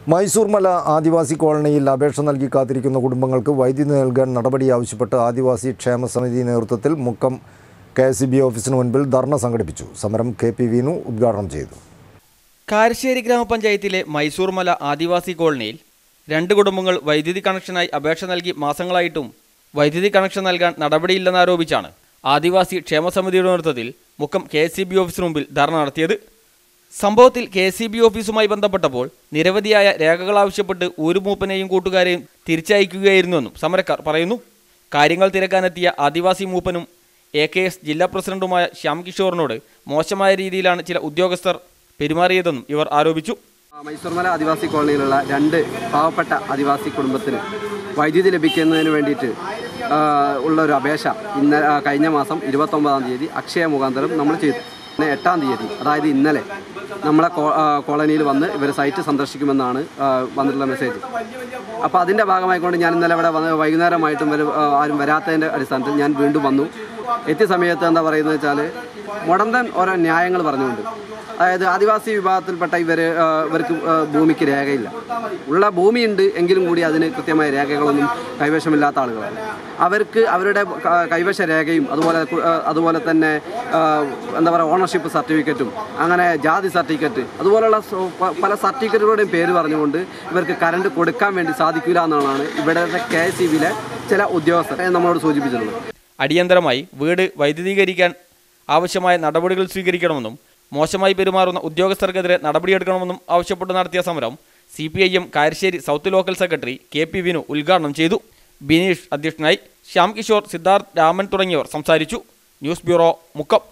മൈസൂർ മല ആദിവാസി കോളനിയിൽ അപേക്ഷ നൽകി കാത്തിരിക്കുന്ന കുടുംബങ്ങൾക്ക് വൈദ്യുതി നൽകാൻ നടപടി ആവശ്യപ്പെട്ട് ആദിവാസി ക്ഷേമ സമിതി നേതൃത്വത്തിൽ മുക്കം കെ എസ് ബി ഓഫീസിന് മുൻപിൽ ധർണ സംഘടിപ്പിച്ചു സമരം കെ പി വീണു ഉദ്ഘാടനം ചെയ്തു കാരശ്ശേരി ഗ്രാമപഞ്ചായത്തിലെ മൈസൂർ മല ആദിവാസി കോളനിയിൽ രണ്ട് കുടുംബങ്ങൾ വൈദ്യുതി കണക്ഷനായി അപേക്ഷ നൽകി മാസങ്ങളായിട്ടും വൈദ്യുതി കണക്ഷൻ നൽകാൻ നടപടിയില്ലെന്നാരോപിച്ചാണ് ആദിവാസി ക്ഷേമ സമിതിയുടെ നേതൃത്വത്തിൽ Mukkam K S C B ഓഫീസിന് മുമ്പിൽ ധർണ നടത്തിയത് സംഭവത്തിൽ കെ എസ് സി ബി ഓഫീസുമായി ബന്ധപ്പെട്ടപ്പോൾ നിരവധിയായ രേഖകൾ ആവശ്യപ്പെട്ട് ഊരുമൂപ്പനെയും കൂട്ടുകാരെയും തിരിച്ചയക്കുകയായിരുന്നുവെന്നും സമരക്കാർ പറയുന്നു കാര്യങ്ങൾ തിരക്കാനെത്തിയ ആദിവാസി മൂപ്പനും എ കെ എസ് ജില്ലാ പ്രസിഡന്റുമായ ശ്യാം കിഷോറിനോട് മോശമായ രീതിയിലാണ് ചില ഉദ്യോഗസ്ഥർ പെരുമാറിയതെന്നും ഇവർ ആരോപിച്ചു മൈസൂർമല ആദിവാസി കോളനിയിലുള്ള രണ്ട് പാവപ്പെട്ട ആദിവാസി കുടുംബത്തിന് വൈദ്യുതി ലഭിക്കുന്നതിന് വേണ്ടിയിട്ട് ആ, ഉള്ള ഒരു അപേക്ഷ ഇന്ന ആ, കഴിഞ്ഞ മാസം ഇരുപത്തൊമ്പതാം തീയതി അക്ഷയ മുഖാന്തരം നമ്മൾ ചെയ്തു പിന്നെ എട്ടാം തീയതി അതായത് ഇന്നലെ നമ്മളെ കോ- ആ, കോളനിയിൽ വന്ന് ഇവർ സൈറ്റ് സന്ദർശിക്കുമെന്നാണ് ആ, വന്നിട്ടുള്ള മെസ്സേജ് അപ്പോൾ അതിൻ്റെ ഭാഗമായിക്കൊണ്ട് ഞാൻ ഇന്നലെ ഇവിടെ വന്ന് വൈകുന്നേരമായിട്ടും ഇവർ ആ, ആരും വരാത്തതിൻ്റെ അടിസ്ഥാനത്തിൽ ഞാൻ വീണ്ടും വന്നു എത്തിയ സമയത്ത് എന്താ പറയുന്നത് വെച്ചാൽ മുടന്തൻ ഓരോ ന്യായങ്ങൾ പറഞ്ഞുകൊണ്ട് അതായത് ആദിവാസി വിഭാഗത്തിൽപ്പെട്ട ഇവർ ഇവർക്ക് ആ, ഭൂമിക്ക് രേഖയില്ല ഉള്ള ഭൂമിയുണ്ട് എങ്കിലും കൂടി അതിന് കൃത്യമായ രേഖകളൊന്നും കൈവശമില്ലാത്ത ആളുകളാണ് അവർക്ക് അവരുടെ ക- കൈവശ രേഖയും അതുപോലെ കു- ആ, അതുപോലെ തന്നെ ആ, എന്താ പറയുക ഓണർഷിപ്പ് സർട്ടിഫിക്കറ്റും അങ്ങനെ ജാതി സർട്ടിഫിക്കറ്റ് അതുപോലുള്ള സ- പ- പല സർട്ടിഫിക്കറ്റുകളുടെയും പേര് പറഞ്ഞുകൊണ്ട് ഇവർക്ക് കറണ്ട് കൊടുക്കാൻ വേണ്ടി സാധിക്കില്ല എന്നാണ് ഇവിടുത്തെ കെ എസ് ചില ഉദ്യോഗസ്ഥരെ നമ്മളോട് സൂചിപ്പിച്ചിട്ടുള്ളത് അടിയന്തരമായി വീട് വൈദ്യുതീകരിക്കാൻ ആവശ്യമായ നടപടികൾ സ്വീകരിക്കണമെന്നും മോശമായി പെരുമാറുന്ന ഉദ്യോഗസ്ഥർക്കെതിരെ നടപടിയെടുക്കണമെന്നും ആവശ്യപ്പെട്ട് നടത്തിയ സമരം C P I M Karassery south local secretary K P Vinu ഉദ്ഘാടനം ചെയ്തു ബിനീഷ് അധ്യക്ഷനായി ശ്യാം കിഷോർ സിദ്ധാർത്ഥ് രാമൻ തുടങ്ങിയവർ സംസാരിച്ചു ന്യൂസ് ബ്യൂറോ മുക്കം